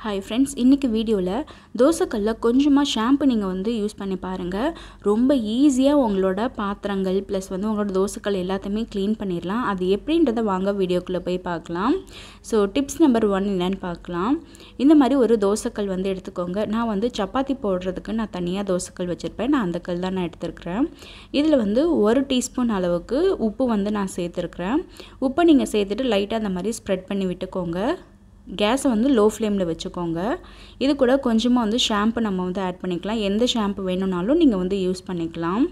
hi friends இன்றைக்கி வீடியோவில் தோசைக்கல்ல கொஞ்சமாக ஷாம்பு நீங்கள் வந்து யூஸ் பண்ணி பாருங்கள் ரொம்ப ஈஸியாக உங்களோட பாத்திரங்கள் ப்ளஸ் வந்து உங்களோட தோசைக்கல் எல்லாத்தையுமே க்ளீன் பண்ணிடலாம் அது எப்படின்றத வாங்க வீடியோக்குள்ளே போய் பார்க்கலாம் ஸோ டிப்ஸ் நம்பர் ஒன் என்னென்னு பார்க்கலாம் இந்த மாதிரி ஒரு தோசைக்கல் வந்து எடுத்துக்கோங்க நான் வந்து சப்பாத்தி போடுறதுக்கு நான் தனியாக தோசைக்கல் வச்சுருப்பேன் நான் அந்த கல் தான் நான் எடுத்துருக்கிறேன் இதில் வந்து ஒரு டீஸ்பூன் அளவுக்கு உப்பு வந்து நான் சேர்த்துருக்குறேன் உப்பை நீங்கள் சேர்த்துட்டு லைட்டாக அந்த மாதிரி ஸ்ப்ரெட் பண்ணி விட்டுக்கோங்க கேஸை வந்து லோ ஃப்ளேமில் வச்சுக்கோங்க இது கூட கொஞ்சமாக வந்து ஷாம்பு நம்ம வந்து ஆட் பண்ணிக்கலாம் எந்த ஷாம்பு வேணும்னாலும் நீங்கள் வந்து யூஸ் பண்ணிக்கலாம்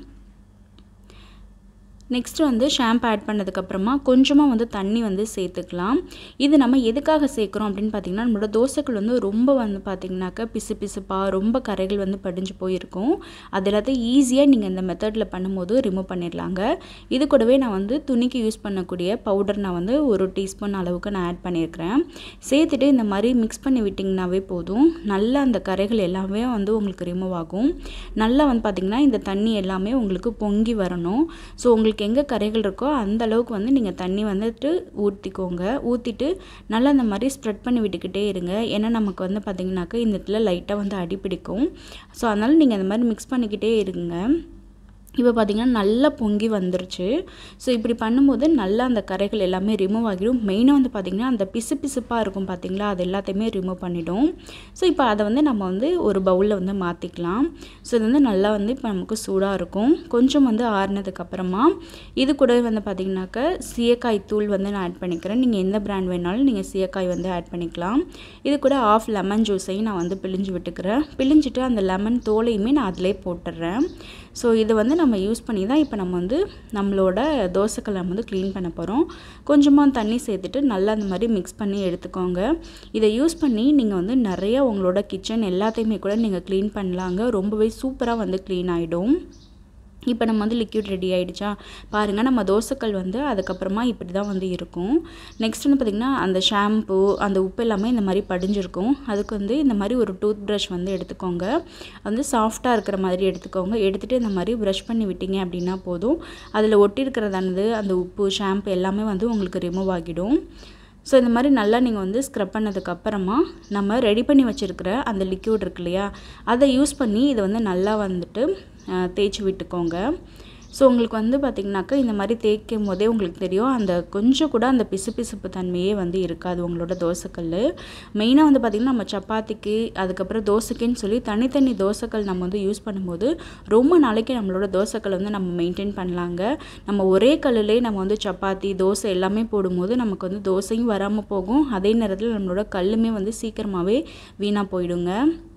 நெக்ஸ்ட்டு வந்து ஷாம்பு ஆட் பண்ணதுக்கப்புறமா கொஞ்சமாக வந்து தண்ணி வந்து சேர்த்துக்கலாம் இது நம்ம எதுக்காக சேர்க்குறோம் அப்படின்னு பார்த்திங்கன்னா நம்மளோட தோசைகள் வந்து ரொம்ப வந்து பார்த்திங்கனாக்கா பிசு பிசுப்பாக ரொம்ப கரைகள் வந்து படிஞ்சு போயிருக்கும் அது எல்லாத்தையும் ஈஸியாக நீங்கள் இந்த மெத்தடில் பண்ணும்போது ரிமூவ் பண்ணிடலாங்க இது கூடவே நான் வந்து துணிக்கு யூஸ் பண்ணக்கூடிய பவுடர் நான் வந்து ஒரு டீஸ்பூன் அளவுக்கு நான் ஆட் பண்ணியிருக்கிறேன் சேர்த்துட்டு இந்த மாதிரி மிக்ஸ் பண்ணி விட்டிங்கனாவே போதும் நல்லா அந்த கரைகள் எல்லாமே வந்து உங்களுக்கு ரிமூவ் ஆகும் நல்லா வந்து பார்த்திங்கன்னா இந்த தண்ணி எல்லாமே உங்களுக்கு பொங்கி வரணும் ஸோ உங்களுக்கு உங்களுக்கு எங்கே கரைகள் இருக்கோ அந்த அளவுக்கு வந்து நீங்கள் தண்ணி வந்துட்டு ஊற்றிக்கோங்க ஊற்றிட்டு நல்லா இந்த மாதிரி ஸ்ப்ரெட் பண்ணி விட்டுக்கிட்டே இருங்க ஏன்னா நமக்கு வந்து பார்த்திங்கனாக்கா இந்த இடத்துல லைட்டாக வந்து அடி பிடிக்கும் ஸோ அதனால் நீங்கள் அந்த மாதிரி மிக்ஸ் பண்ணிக்கிட்டே இருங்க இப்போ பார்த்திங்கன்னா நல்லா பொங்கி வந்துருச்சு ஸோ இப்படி பண்ணும்போது நல்லா அந்த கரைகள் எல்லாமே ரிமூவ் ஆகிடும் மெயினாக வந்து பார்த்திங்கன்னா அந்த பிசு பிசுப்பாக இருக்கும் பார்த்திங்களா அது எல்லாத்தையுமே ரிமூவ் பண்ணிடும் ஸோ இப்போ அதை வந்து நம்ம வந்து ஒரு பவுலில் வந்து மாற்றிக்கலாம் ஸோ இது வந்து நல்லா வந்து இப்போ நமக்கு சூடாக இருக்கும் கொஞ்சம் வந்து ஆறுனதுக்கப்புறமா இது கூட வந்து பார்த்திங்கனாக்கா சீயக்காய் தூள் வந்து நான் ஆட் பண்ணிக்கிறேன் நீங்கள் எந்த பிராண்ட் வேணாலும் நீங்கள் சீயக்காய் வந்து ஆட் பண்ணிக்கலாம் இது கூட ஆஃப் லெமன் ஜூஸையும் நான் வந்து பிழிஞ்சு விட்டுக்கிறேன் பிழிஞ்சிட்டு அந்த லெமன் தோலையுமே நான் அதிலே போட்டுடுறேன் ஸோ இது வந்து நம்ம யூஸ் பண்ணி தான் இப்போ நம்ம வந்து நம்மளோட தோசைக்கல்லை வந்து க்ளீன் பண்ண போகிறோம் கொஞ்சமாக தண்ணி சேர்த்துட்டு நல்லா அந்த மாதிரி மிக்ஸ் பண்ணி எடுத்துக்கோங்க இதை யூஸ் பண்ணி நீங்கள் வந்து நிறைய உங்களோட கிச்சன் எல்லாத்தையுமே கூட நீங்கள் க்ளீன் பண்ணலாங்க ரொம்பவே சூப்பராக வந்து க்ளீன் ஆகிடும் இப்போ நம்ம வந்து லிக்யூட் ரெடி ஆகிடுச்சா பாருங்கள் நம்ம தோசைக்கல் வந்து அதுக்கப்புறமா இப்படி தான் வந்து இருக்கும் நெக்ஸ்ட் வந்து பார்த்திங்கன்னா அந்த ஷாம்பு அந்த உப்பு எல்லாமே இந்த மாதிரி படிஞ்சிருக்கும் அதுக்கு வந்து இந்த மாதிரி ஒரு டூத் ப்ரஷ் வந்து எடுத்துக்கோங்க வந்து சாஃப்டாக இருக்கிற மாதிரி எடுத்துக்கோங்க எடுத்துகிட்டு இந்த மாதிரி ப்ரஷ் பண்ணி விட்டீங்க அப்படின்னா போதும் அதில் ஒட்டியிருக்கிறதானது அந்த உப்பு ஷாம்பு எல்லாமே வந்து உங்களுக்கு ரிமூவ் ஆகிடும் ஸோ இந்த மாதிரி நல்லா நீங்கள் வந்து ஸ்க்ரப் பண்ணதுக்கப்புறமா நம்ம ரெடி பண்ணி வச்சுருக்கிற அந்த லிக்யூட் இருக்கு இல்லையா அதை யூஸ் பண்ணி இதை வந்து நல்லா வந்துட்டு தேய்ச்சி விட்டுக்கோங்க ஸோ உங்களுக்கு வந்து பார்த்திங்கனாக்கா இந்த மாதிரி தேய்க்கும் போதே உங்களுக்கு தெரியும் அந்த கொஞ்சம் கூட அந்த பிசு பிசுப்பு தன்மையே வந்து இருக்காது உங்களோட தோசைக்கல் மெயினாக வந்து பார்த்திங்கன்னா நம்ம சப்பாத்திக்கு அதுக்கப்புறம் தோசைக்குன்னு சொல்லி தனித்தனி தோசைக்கல் நம்ம வந்து யூஸ் பண்ணும்போது ரொம்ப நாளைக்கு நம்மளோட தோசைக்கல் வந்து நம்ம மெயின்டைன் பண்ணலாங்க நம்ம ஒரே கல்லுலே நம்ம வந்து சப்பாத்தி தோசை எல்லாமே போடும்போது நமக்கு வந்து தோசையும் வராமல் போகும் அதே நேரத்தில் நம்மளோட கல்லுமே வந்து சீக்கிரமாகவே வீணாக போயிடுங்க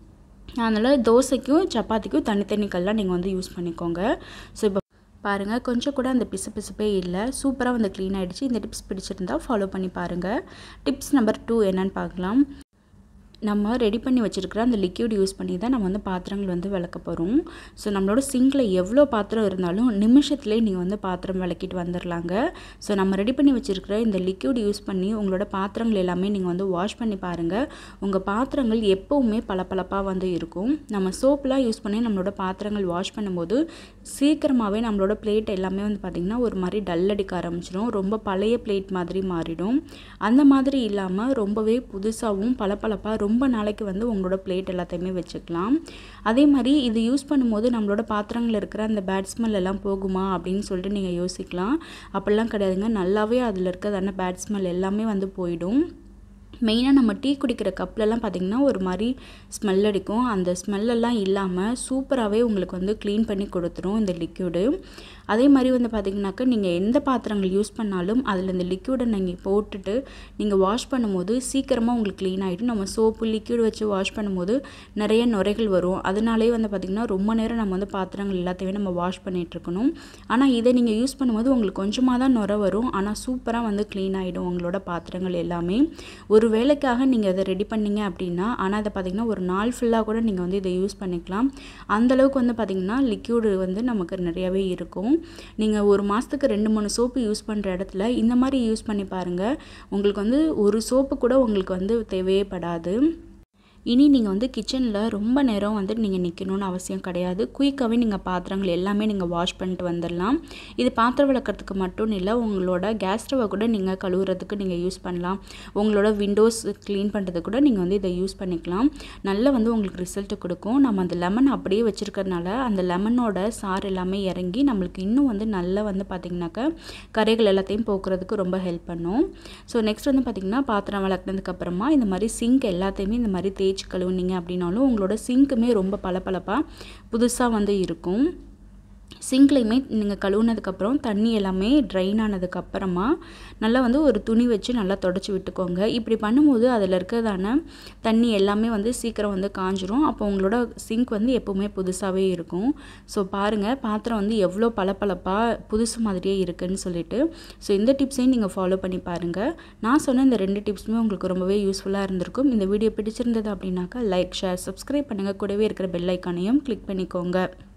அதனால் தோசைக்கும் சப்பாத்திக்கும் தனித்தனி கல்லாம் நீங்கள் வந்து யூஸ் பண்ணிக்கோங்க ஸோ இப்போ பாருங்கள் கொஞ்சம் கூட அந்த பிசு பிசுப்பே இல்லை சூப்பராக வந்து க்ளீன் ஆகிடுச்சு இந்த டிப்ஸ் பிடிச்சிருந்தா ஃபாலோ பண்ணி பாருங்கள் டிப்ஸ் நம்பர் டூ என்னன்னு பார்க்கலாம் நம்ம ரெடி பண்ணி வச்சுருக்கிற அந்த லிக்யூட் யூஸ் பண்ணி தான் நம்ம வந்து பாத்திரங்கள் வந்து விளக்க போகிறோம் ஸோ நம்மளோட சிங்கில் எவ்வளோ பாத்திரம் இருந்தாலும் நிமிஷத்துலேயே நீங்கள் வந்து பாத்திரம் விளக்கிட்டு வந்துடலாங்க ஸோ நம்ம ரெடி பண்ணி வச்சுருக்கிற இந்த லிக்யூட் யூஸ் பண்ணி உங்களோட பாத்திரங்கள் எல்லாமே நீங்கள் வந்து வாஷ் பண்ணி பாருங்கள் உங்கள் பாத்திரங்கள் எப்போவுமே பளபளப்பாக வந்து இருக்கும் நம்ம சோப்லாம் யூஸ் பண்ணி நம்மளோட பாத்திரங்கள் வாஷ் பண்ணும்போது சீக்கிரமாகவே நம்மளோட பிளேட் எல்லாமே வந்து பார்த்திங்கன்னா ஒரு மாதிரி டல் அடிக்க ஆரம்பிச்சிடும் ரொம்ப பழைய பிளேட் மாதிரி மாறிடும் அந்த மாதிரி இல்லாமல் ரொம்பவே புதுசாகவும் பளபளப்பாக ரொம்ப ரொம்ப நாளைக்கு வந்து உங்களோட பிளேட் எல்லாத்தையுமே வச்சுக்கலாம் அதே மாதிரி இது யூஸ் பண்ணும்போது நம்மளோட பாத்திரங்களில் இருக்கிற அந்த பேட் ஸ்மெல் எல்லாம் போகுமா அப்படின்னு சொல்லிட்டு நீங்கள் யோசிக்கலாம் அப்படிலாம் கிடையாதுங்க நல்லாவே அதில் இருக்கிறதான பேட் ஸ்மெல் எல்லாமே வந்து போயிடும் மெயினாக நம்ம டீ குடிக்கிற கப்லலாம் பார்த்திங்கன்னா ஒரு மாதிரி ஸ்மெல் அடிக்கும் அந்த ஸ்மெல்லெல்லாம் இல்லாமல் சூப்பராகவே உங்களுக்கு வந்து க்ளீன் பண்ணி கொடுத்துரும் இந்த லிக்யூடு அதே மாதிரி வந்து பார்த்திங்கனாக்கா நீங்கள் எந்த பாத்திரங்கள் யூஸ் பண்ணாலும் அதில் இந்த லிக்யூடை நீங்கள் போட்டுட்டு நீங்கள் வாஷ் பண்ணும்போது சீக்கிரமாக உங்களுக்கு க்ளீன் ஆகிடும் நம்ம சோப்பு லிக்யூட் வச்சு வாஷ் பண்ணும்போது நிறைய நுரைகள் வரும் அதனாலே வந்து பார்த்திங்கன்னா ரொம்ப நேரம் நம்ம வந்து பாத்திரங்கள் எல்லாத்தையுமே நம்ம வாஷ் பண்ணிகிட்ருக்கணும் ஆனால் இதை நீங்கள் யூஸ் பண்ணும்போது உங்களுக்கு கொஞ்சமாக தான் நுரை வரும் ஆனால் சூப்பராக வந்து க்ளீன் ஆகிடும் உங்களோட பாத்திரங்கள் எல்லாமே ஒரு வேலைக்காக நீங்கள் இதை ரெடி பண்ணீங்க அப்படின்னா ஆனால் அதை பார்த்திங்கன்னா ஒரு நாள் ஃபுல்லாக கூட நீங்கள் வந்து இதை யூஸ் பண்ணிக்கலாம் அந்தளவுக்கு வந்து பார்த்திங்கன்னா லிக்யூடு வந்து நமக்கு நிறையாவே இருக்கும் நீங்கள் ஒரு மாதத்துக்கு ரெண்டு மூணு சோப்பு யூஸ் பண்ணுற இடத்துல இந்த மாதிரி யூஸ் பண்ணி பாருங்கள் உங்களுக்கு வந்து ஒரு சோப்பு கூட உங்களுக்கு வந்து தேவையே படாது இனி நீங்கள் வந்து கிச்சனில் ரொம்ப நேரம் வந்து நீங்கள் நிற்கணும்னு அவசியம் கிடையாது குயிக்காகவே நீங்கள் பாத்திரங்கள் எல்லாமே நீங்கள் வாஷ் பண்ணிட்டு வந்துடலாம் இது பாத்திரம் விளக்கிறதுக்கு மட்டும் இல்லை உங்களோட கேஸ் ஸ்டவ்வை கூட நீங்கள் கழுவுறதுக்கு நீங்கள் யூஸ் பண்ணலாம் உங்களோட விண்டோஸ் க்ளீன் பண்ணுறதுக்கு கூட நீங்கள் வந்து இதை யூஸ் பண்ணிக்கலாம் நல்லா வந்து உங்களுக்கு ரிசல்ட்டு கொடுக்கும் நம்ம அந்த லெமன் அப்படியே வச்சுருக்கறனால அந்த லெமனோட சாறு எல்லாமே இறங்கி நம்மளுக்கு இன்னும் வந்து நல்லா வந்து பார்த்திங்கனாக்கா கரைகள் எல்லாத்தையும் போக்குறதுக்கு ரொம்ப ஹெல்ப் பண்ணும் ஸோ நெக்ஸ்ட் வந்து பார்த்திங்கன்னா பாத்திரம் விளக்குனதுக்கப்புறமா இந்த மாதிரி சிங்க் எல்லாத்தையுமே இந்த மாதிரி தேய்ச்சி கழுவுனீங்க அப்படின்னாலும் உங்களோட சிங்க்குமே ரொம்ப பளபளப்பாக புதுசாக வந்து இருக்கும் சிங்க்லேயுமே நீங்கள் கழுவுனதுக்கப்புறம் தண்ணி எல்லாமே ட்ரைன் ஆனதுக்கப்புறமா நல்லா வந்து ஒரு துணி வச்சு நல்லா தொடச்சி விட்டுக்கோங்க இப்படி பண்ணும்போது அதில் இருக்கிறதான தண்ணி எல்லாமே வந்து சீக்கிரம் வந்து காஞ்சிரும் அப்போ உங்களோட சிங்க் வந்து எப்போவுமே புதுசாகவே இருக்கும் ஸோ பாருங்கள் பாத்திரம் வந்து எவ்வளோ பளபளப்பாக புதுசு மாதிரியே இருக்குன்னு சொல்லிட்டு ஸோ இந்த டிப்ஸையும் நீங்கள் ஃபாலோ பண்ணி பாருங்கள் நான் சொன்ன இந்த ரெண்டு டிப்ஸுமே உங்களுக்கு ரொம்பவே யூஸ்ஃபுல்லாக இருந்திருக்கும் இந்த வீடியோ பிடிச்சிருந்தது அப்படின்னாக்கா லைக் ஷேர் சப்ஸ்கிரைப் பண்ணுங்கள் கூடவே இருக்கிற பெல் ஐக்கானையும் கிளிக் பண்ணிக்கோங்க